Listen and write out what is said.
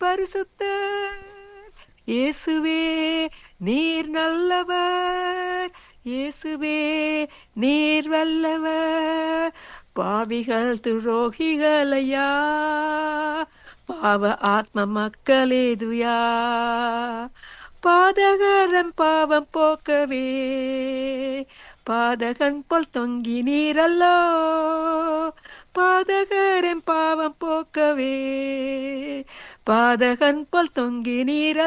பரிசுத்தர் இயேசுவே நீர் நல்லவர் இயேசுவே நீர் வல்லவர் பாவிகள் துரோகிகளையா பாவ ஆத்ம மக்களேதுயா பாதகரன் பாவம் போக்கவே பாதகன் போல் தொங்கி நீரல்லோ பாதகரன் பாவம் போக்கவே பாதகன் போல் தொங்கி நீரல்லோ